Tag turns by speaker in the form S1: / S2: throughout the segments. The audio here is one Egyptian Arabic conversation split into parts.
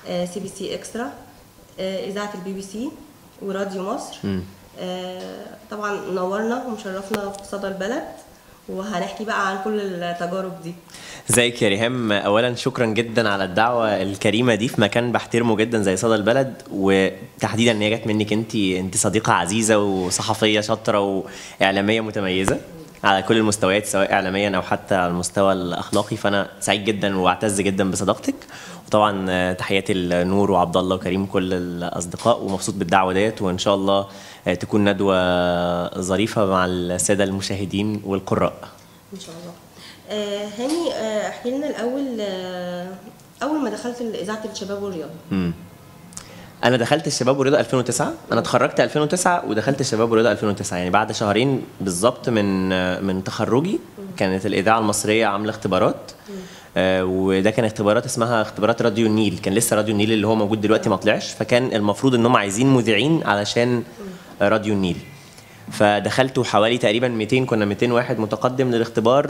S1: سي بي سي اكسترا آه، اذاعه البي بي سي وراديو مصر آه، طبعا نورنا ومشرفنا في صدى البلد وهنحكي بقى عن كل التجارب دي
S2: ازيك يا ريهام اولا شكرا جدا على الدعوه الكريمه دي في مكان بحترمه جدا زي صدى البلد وتحديدا ان هي جت منك انت انت صديقه عزيزه وصحفيه شاطره واعلاميه متميزه على كل المستويات سواء اعلاميا او حتى على المستوى الاخلاقي فانا سعيد جدا واعتز جدا بصداقتك وطبعا آه، تحياتي لنور وعبد الله وكريم كل الاصدقاء ومبسوط بالدعوه ديت وان شاء الله آه، تكون ندوه ظريفه مع الساده المشاهدين والقراء
S1: ان شاء الله آه، هاني آه، احكي لنا الاول آه، اول ما دخلت اذاعه الشباب والرياضه
S2: مم. انا دخلت الشباب والرياضه 2009 انا اتخرجت 2009 ودخلت الشباب والرياضه 2009 يعني بعد شهرين بالظبط من من تخرجي كانت الاذاعه المصريه عامله اختبارات آه، وده كان اختبارات اسمها اختبارات راديو النيل كان لسه راديو النيل اللي هو موجود دلوقتي ما طلعش فكان المفروض ان هم عايزين مذيعين علشان راديو النيل فدخلت حوالي تقريبا 200 كنا 200 واحد متقدم للاختبار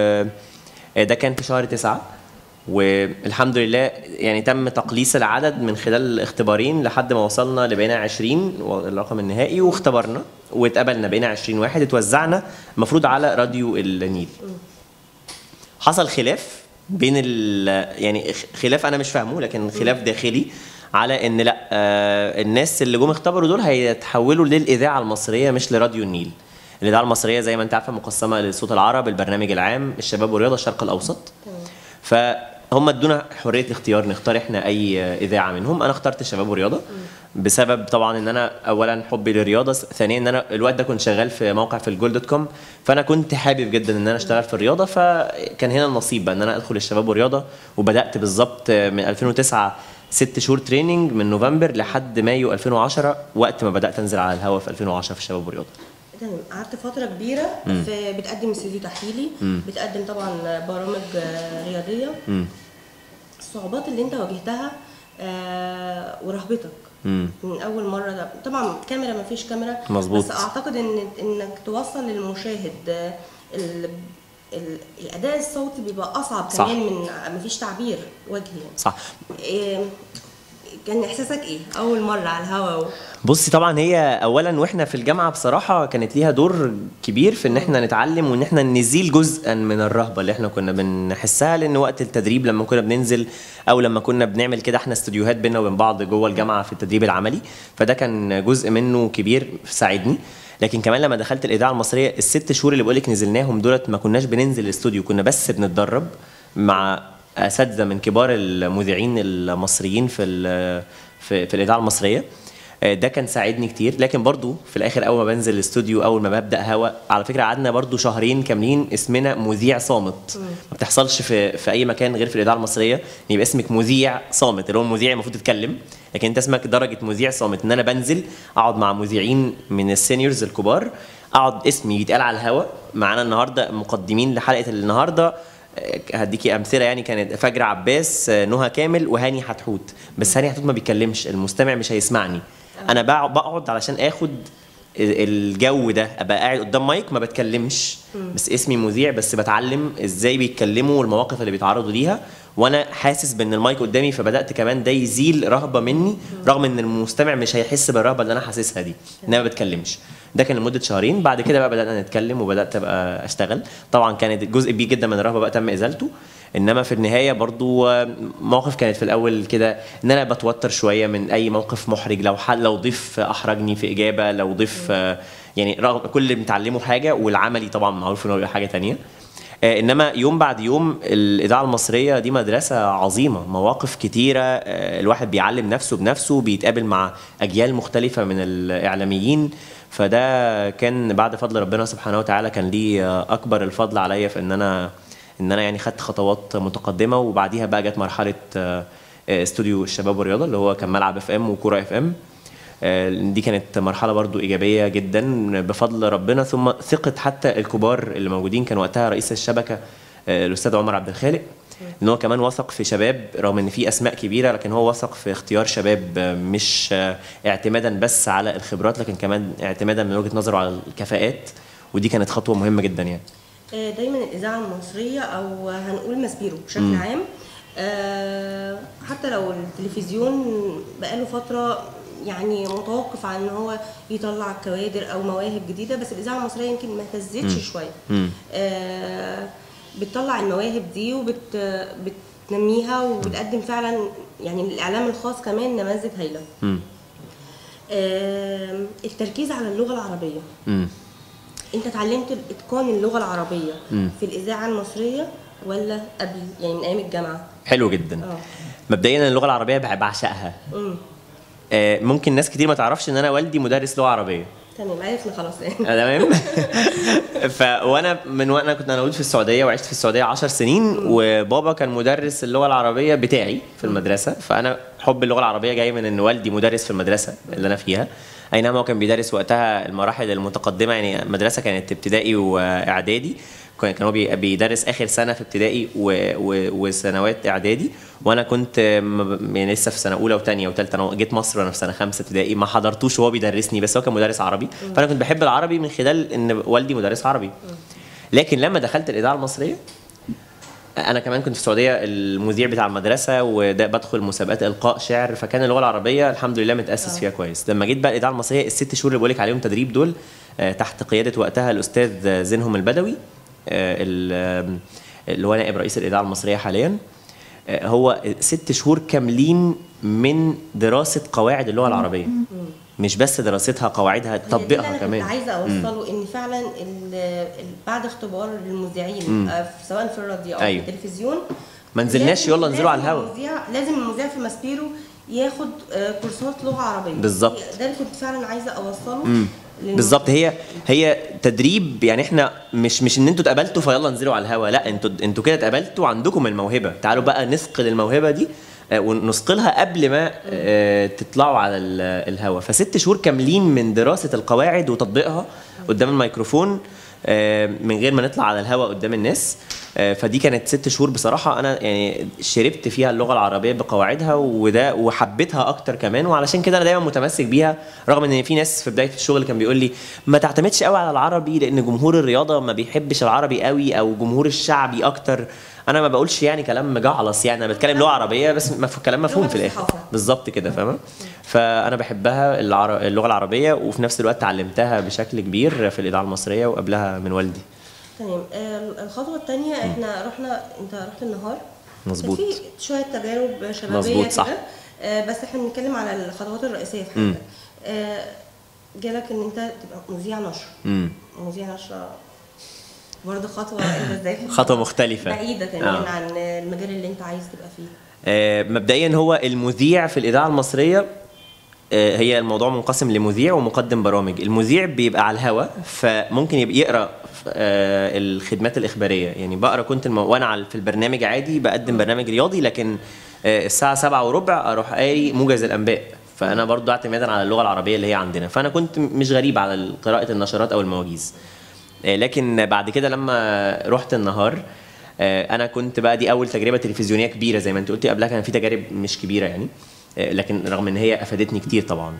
S2: وده كان في شهر تسعة والحمد لله يعني تم تقليص العدد من خلال الاختبارين لحد ما وصلنا لبقينا 20 الرقم النهائي واختبرنا واتقبلنا بقينا 20 واحد اتوزعنا المفروض على راديو النيل حصل خلاف بين ال يعني خلاف انا مش فاهمه لكن خلاف داخلي على ان لا آه الناس اللي جم اختبروا دول هيتحولوا للاذاعه المصريه مش لراديو النيل الاذاعه المصريه زي ما انت عارفه مقسمه لصوت العرب البرنامج العام الشباب والرياضه الشرق الاوسط فهم ادونا حريه الاختيار نختار احنا اي اذاعه منهم انا اخترت الشباب والرياضه بسبب طبعا ان انا اولا حبي للرياضه ثانيا ان انا الوقت ده كنت شغال في موقع في الجول دوت كوم فانا كنت حابب جدا ان انا اشتغل في الرياضه فكان هنا النصيب بقى ان انا ادخل الشباب والرياضه وبدات بالظبط من 2009 ست شهور تريننج من نوفمبر لحد مايو 2010 وقت ما بدات انزل على الهواء في 2010 في الشباب والرياضه
S1: تمام قعدت فتره كبيره في بتقدم استوديو تحليلي بتقدم طبعا برامج آه، رياضيه
S2: مم.
S1: الصعوبات اللي انت واجهتها آه، ورهبتك
S2: مم.
S1: من اول مره ده طبعا كاميرا ما فيش كاميرا
S2: مظبوط.
S1: بس اعتقد ان انك توصل للمشاهد آه، ال... ال... الاداء الصوتي بيبقى اصعب
S2: صح.
S1: كمان من ما فيش تعبير وجهي يعني.
S2: صح
S1: إيه، كان احساسك ايه اول مره على الهوا
S2: بصي طبعا هي اولا واحنا في الجامعه بصراحه كانت ليها دور كبير في ان احنا نتعلم وان احنا نزيل جزءا من الرهبه اللي احنا كنا بنحسها لان وقت التدريب لما كنا بننزل او لما كنا بنعمل كده احنا استوديوهات بينا وبين بعض جوه الجامعه في التدريب العملي فده كان جزء منه كبير ساعدني لكن كمان لما دخلت الاذاعه المصريه الست شهور اللي بقولك نزلناهم دولت ما كناش بننزل الاستوديو كنا بس بنتدرب مع اساتذه من كبار المذيعين المصريين في ال- في, في الاذاعه المصريه آه، ده كان ساعدني كتير لكن برضو في الاخر اول ما بنزل الاستوديو اول ما ببدا هوا على فكره قعدنا برضو شهرين كاملين اسمنا مذيع صامت ما بتحصلش في في اي مكان غير في الاذاعه المصريه ان يبقى اسمك مذيع صامت اللي هو مذيع المفروض تتكلم لكن انت اسمك درجه مذيع صامت ان انا بنزل اقعد مع مذيعين من السينيورز الكبار اقعد اسمي يتقال على الهوا معانا النهارده مقدمين لحلقه النهارده آه، هديكي امثله يعني كانت فجر عباس آه، نهى كامل وهاني حتحوت بس هاني حتحوت ما بيتكلمش المستمع مش هيسمعني انا بقع- بقعد علشان اخد ال- الجو ده ابقى قاعد قدام مايك ما بتكلمش بس اسمي مذيع بس بتعلم ازاي بيتكلموا والمواقف اللي بيتعرضوا ليها وانا حاسس بان المايك قدامي فبدات كمان ده يزيل رهبه مني رغم ان المستمع مش هيحس بالرهبه اللي انا حاسسها دي ان انا ما بتكلمش ده كان لمده شهرين بعد كده بقى بدانا نتكلم وبدات ابقى اشتغل طبعا كانت جزء كبير جدا من الرهبه بقى تم ازالته انما في النهايه برضو آه، مواقف كانت في الاول كده ان انا بتوتر شويه من اي موقف محرج لو حد لو ضيف احرجني في اجابه لو ضيف آه، يعني رغم كل اللي بنتعلمه حاجه والعملي طبعا معروف انه بيبقى حاجه تانية آه، انما يوم بعد يوم الاذاعه المصريه دي مدرسه عظيمه مواقف كتيره آه، الواحد بيعلم نفسه بنفسه بيتقابل مع اجيال مختلفه من الاعلاميين فده كان بعد فضل ربنا سبحانه وتعالى كان ليه آه، اكبر الفضل عليا في ان انا ان انا يعني خدت خطوات متقدمه وبعديها بقى جت مرحله آه، آه، استوديو الشباب والرياضه اللي هو كان ملعب اف ام وكوره اف ام آه، دي كانت مرحله برضو ايجابيه جدا بفضل ربنا ثم ثقه حتى الكبار اللي موجودين كان وقتها رئيس الشبكه آه، الاستاذ عمر عبد الخالق ان هو كمان وثق في شباب رغم ان في اسماء كبيره لكن هو وثق في اختيار شباب آه، مش آه، اعتمادا بس على الخبرات لكن كمان اعتمادا من وجهه نظره على الكفاءات ودي كانت خطوه مهمه جدا يعني
S1: آه، دايما الاذاعه المصريه او هنقول مسبيرو بشكل عام آه، حتى لو التلفزيون بقاله فتره يعني متوقف عن ان هو يطلع كوادر او مواهب جديده بس الاذاعه المصريه يمكن ما اهتزتش شويه
S2: مم.
S1: آه، بتطلع المواهب دي وبت بتنميها وبتقدم فعلا يعني الاعلام الخاص كمان نماذج هايله
S2: مم.
S1: آم، التركيز على اللغه العربيه
S2: مم.
S1: انت اتعلمت اتقان اللغه العربيه
S2: مم.
S1: في الاذاعه المصريه ولا قبل يعني من ايام الجامعه
S2: حلو جدا
S1: اه
S2: مبدئيا اللغه العربيه بع- بعشقها
S1: امم
S2: آه، ممكن ناس كتير ما تعرفش ان انا والدي مدرس لغه عربيه
S1: تمام عرفنا خلاص يعني
S2: تمام ف وانا من وانا كنت انا مولود في السعوديه وعشت في السعوديه 10 سنين وبابا كان مدرس اللغه العربيه بتاعي في المدرسه فانا حب اللغه العربيه جاي من ان والدي مدرس في المدرسه اللي انا فيها اي نعم هو كان بيدرس وقتها المراحل المتقدمه يعني المدرسه كانت ابتدائي واعدادي كان كان هو بي- بيدرس اخر سنه في ابتدائي و... و... وسنوات اعدادي وانا كنت م- يعني لسه في سنه اولى وثانيه وثالثه انا جيت مصر وانا في سنه خمسه ابتدائي ما حضرتوش وهو بيدرسني بس هو كان مدرس عربي فانا كنت بحب العربي من خلال ان والدي مدرس عربي لكن لما دخلت الاذاعه المصريه انا كمان كنت في السعوديه المذيع بتاع المدرسه وده بدخل مسابقات القاء شعر فكان اللغه العربيه الحمد لله متاسس فيها كويس لما جيت بقى الاذاعه المصريه الست شهور اللي بقولك عليهم تدريب دول آه، تحت قياده وقتها الاستاذ زينهم البدوي آه، ال- آم، اللي هو نائب رئيس الاذاعه المصريه حاليا آه، هو ست شهور كاملين من دراسه قواعد اللغه العربيه مش بس دراستها قواعدها
S1: هي دي
S2: تطبيقها
S1: اللي انا
S2: كمان
S1: كنت عايزه اوصله ان فعلا ال- ال- بعد اختبار للمذيعين آه، في- سواء في الراديو او
S2: أيوة.
S1: في التلفزيون
S2: ما نزلناش
S1: لازم-
S2: يلا انزلوا على
S1: لازم
S2: الهوا.
S1: المذيع- لازم المذيع في ماسبيرو ياخد آه، كورسات لغه عربيه
S2: بالظبط.
S1: ده اللي كنت فعلا عايزه اوصله للم-
S2: بالظبط هي هي تدريب يعني احنا مش مش ان انتوا اتقابلتوا فيلا انزلوا على الهوا لا انتوا انتوا كده اتقابلتوا عندكم الموهبه تعالوا بقى نثقل الموهبه دي آه، ونثقلها قبل ما آه، تطلعوا على ال- الهوا فست شهور كاملين من دراسه القواعد وتطبيقها قدام الميكروفون آه، من غير ما نطلع على الهوا قدام الناس آه، فدي كانت ست شهور بصراحه انا يعني شربت فيها اللغه العربيه بقواعدها وده وحبيتها اكتر كمان وعلشان كده انا دايما متمسك بيها رغم ان في ناس في بدايه الشغل كان بيقول لي ما تعتمدش قوي على العربي لان جمهور الرياضه ما بيحبش العربي قوي او جمهور الشعبي اكتر انا ما بقولش يعني كلام مجعلص يعني انا بتكلم لغه عربيه بس مف- كلام مفهوم
S1: لغة
S2: في الاخر
S1: الصحافة.
S2: بالظبط كده فاهمه فانا بحبها العر... اللغه العربيه وفي نفس الوقت تعلمتها بشكل كبير في الاذاعه المصريه وقبلها من والدي
S1: تمام آه، الخطوه الثانيه احنا رحنا انت رحت النهار
S2: مظبوط.
S1: كان في شويه تجارب شبابيه
S2: مظبوط،
S1: كده
S2: صح.
S1: آه، بس احنا بنتكلم على الخطوات الرئيسيه في
S2: مم.
S1: حياتك آه، جالك ان انت تبقى مذيع نشر
S2: امم
S1: مذيع نشر برضه خطوه انت ازاي
S2: خطوة مختلفة.
S1: بعيده كمان
S2: آه.
S1: عن المجال اللي انت عايز تبقى فيه
S2: آه، مبدئيا هو المذيع في الاذاعه المصريه آه، هي الموضوع منقسم لمذيع ومقدم برامج المذيع بيبقى على الهوا فممكن يبقى يقرا آه، الخدمات الاخباريه يعني بقرا كنت الم... وانا على- في البرنامج عادي بقدم برنامج رياضي لكن آه، الساعه سبعة وربع اروح قاري موجز الانباء فانا برضو اعتمادا على اللغه العربيه اللي هي عندنا فانا كنت مش غريب على قراءه النشرات او المواجيز آه، لكن بعد كده لما رحت النهار آه، انا كنت بقى دي اول تجربه تلفزيونيه كبيره زي ما انت قلتي قبلها كان في تجارب مش كبيره يعني آه، لكن رغم ان هي افادتني كتير طبعا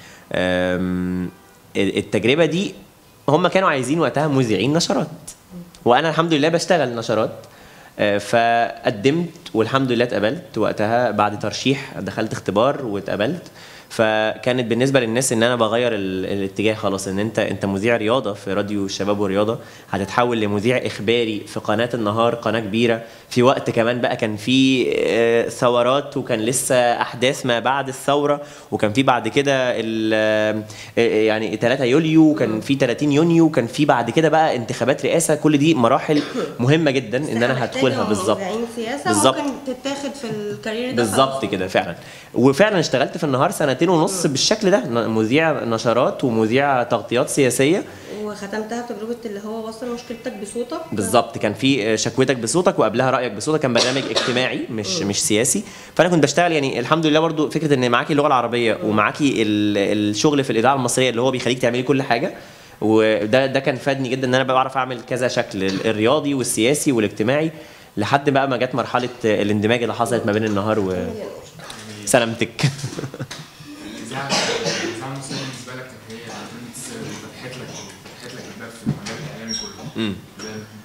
S2: آم، التجربه دي هم كانوا عايزين وقتها مذيعين نشرات وانا الحمد لله بشتغل نشرات آه، فقدمت والحمد لله اتقبلت وقتها بعد ترشيح دخلت اختبار واتقبلت فكانت بالنسبه للناس ان انا بغير ال- الاتجاه خلاص ان انت انت مذيع رياضه في راديو الشباب والرياضه هتتحول لمذيع اخباري في قناه النهار قناه كبيره في وقت كمان بقى كان في آه، ثورات وكان لسه احداث ما بعد الثوره وكان في بعد كده ال- آه، يعني 3 يوليو وكان في 30 يونيو وكان في بعد كده بقى انتخابات رئاسه كل دي مراحل مهمه جدا ان انا
S1: محتاجة
S2: هدخلها بالظبط
S1: مذيعين سياسه
S2: بالظبط.
S1: ممكن تتاخد في الكارير ده
S2: بالظبط
S1: خلاص.
S2: كده فعلا وفعلا اشتغلت في النهار سنتين ونص بالشكل ده ن- مذيع نشرات ومذيع تغطيات سياسيه
S1: وختمتها بتجربه اللي هو وصل مشكلتك بصوتك
S2: بالظبط كان في شكوتك بصوتك وقبلها رايك بصوتك كان برنامج اجتماعي مش مش سياسي فانا كنت بشتغل يعني الحمد لله برضو فكره ان معاكي اللغه العربيه ومعاكي ال- الشغل في الاذاعه المصريه اللي هو بيخليك تعملي كل حاجه وده ده كان فادني جدا ان انا بعرف اعمل كذا شكل ال- الرياضي والسياسي والاجتماعي لحد بقى ما جت مرحله الاندماج اللي حصلت ما بين النهار وسلامتك
S3: الاذاعه الاذاعه المصريه بالنسبه لك كانت هي علامه السر اللي فتحت لك فتحت لك الباب في المجال الاعلامي كله
S2: مم.
S3: ده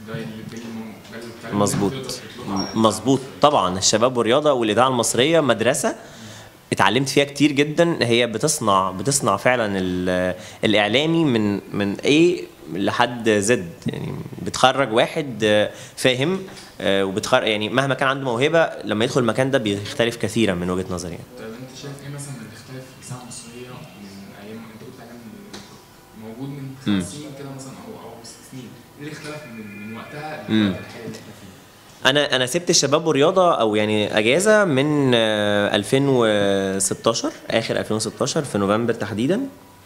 S3: ده اللي ده الم- ده الكلام اللي
S2: مظبوط
S3: تقدر تطلبه على-
S2: مظبوط طبعا الشباب والرياضه والاذاعه المصريه مدرسه اتعلمت فيها كتير جدا هي بتصنع بتصنع فعلا ال- الاعلامي من من ايه لحد زد يعني بتخرج واحد آه، فاهم آه، وبتخرج يعني مهما كان عنده موهبه لما يدخل المكان ده بيختلف كثيرا من وجهه نظري يعني.
S3: طيب انت شايف ايه مثلا اللي اختلف في الساعه المصريه من ايام انت قلت عليها من موجود من
S2: مم.
S3: خمس سنين كده مثلا او او ست سنين ايه اللي اختلف من من وقتها
S2: مم.
S3: للوقت الحالي اللي احنا فيه؟
S2: انا انا سبت الشباب والرياضه او يعني اجازه من آه، 2016 اخر 2016 في نوفمبر تحديدا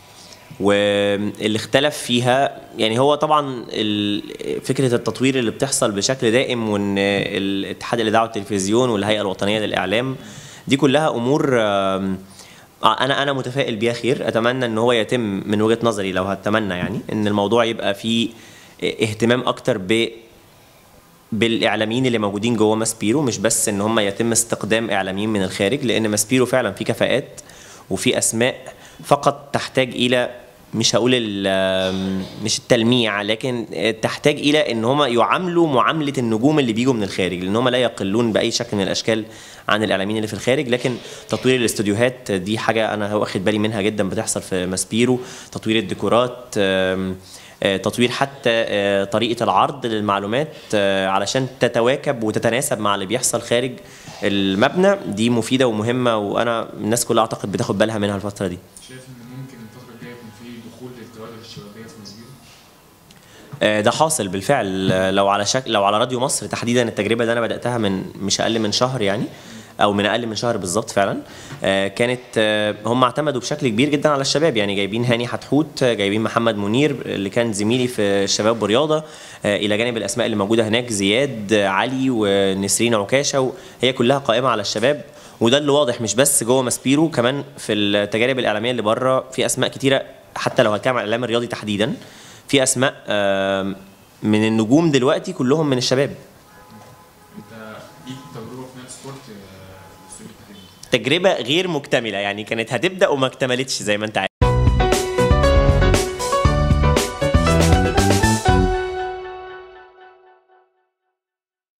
S2: واللي اختلف فيها يعني هو طبعا ال- فكره التطوير اللي بتحصل بشكل دائم وان الاتحاد الاذاعه والتلفزيون والهيئه الوطنيه للاعلام دي كلها امور آم، آه، انا انا متفائل بيها خير اتمنى ان هو يتم من وجهه نظري لو هتمنى يعني ان الموضوع يبقى فيه اهتمام اكتر ب بالاعلاميين اللي موجودين جوه ماسبيرو مش بس ان هم يتم استقدام اعلاميين من الخارج لان ماسبيرو فعلا في كفاءات وفي اسماء فقط تحتاج الى مش هقول ال- مش التلميع لكن تحتاج الى ان هم يعاملوا معامله النجوم اللي بيجوا من الخارج لان هم لا يقلون باي شكل من الاشكال عن الاعلاميين اللي في الخارج لكن تطوير الاستوديوهات دي حاجه انا واخد بالي منها جدا بتحصل في ماسبيرو تطوير الديكورات آم، آه، تطوير حتى آه، طريقه العرض للمعلومات آه، علشان تتواكب وتتناسب مع اللي بيحصل خارج المبنى دي مفيده ومهمه وانا الناس كلها اعتقد بتاخد بالها منها الفتره دي
S3: شايف ان ممكن الفتره الجايه يكون في دخول للكوادر الشبابيه في مسجد
S2: آه، ده حاصل بالفعل آه، لو على شكل لو على راديو مصر تحديدا التجربه اللي انا بداتها من مش اقل من شهر يعني او من اقل من شهر بالظبط فعلا آه، كانت آه، هم اعتمدوا بشكل كبير جدا على الشباب يعني جايبين هاني حتحوت آه، جايبين محمد منير اللي كان زميلي في الشباب والرياضه آه، الى جانب الاسماء اللي موجوده هناك زياد آه، علي ونسرين عكاشه هي كلها قائمه على الشباب وده اللي واضح مش بس جوه ماسبيرو كمان في التجارب الاعلاميه اللي بره في اسماء كتيره حتى لو هنتكلم عن الاعلام الرياضي تحديدا في اسماء آم، من النجوم دلوقتي كلهم من الشباب
S3: انت ليك تجربه في نادي سبورت آه، في السوق التحديدي
S2: تجربه غير مكتمله يعني كانت هتبدا وما اكتملتش زي ما انت عارف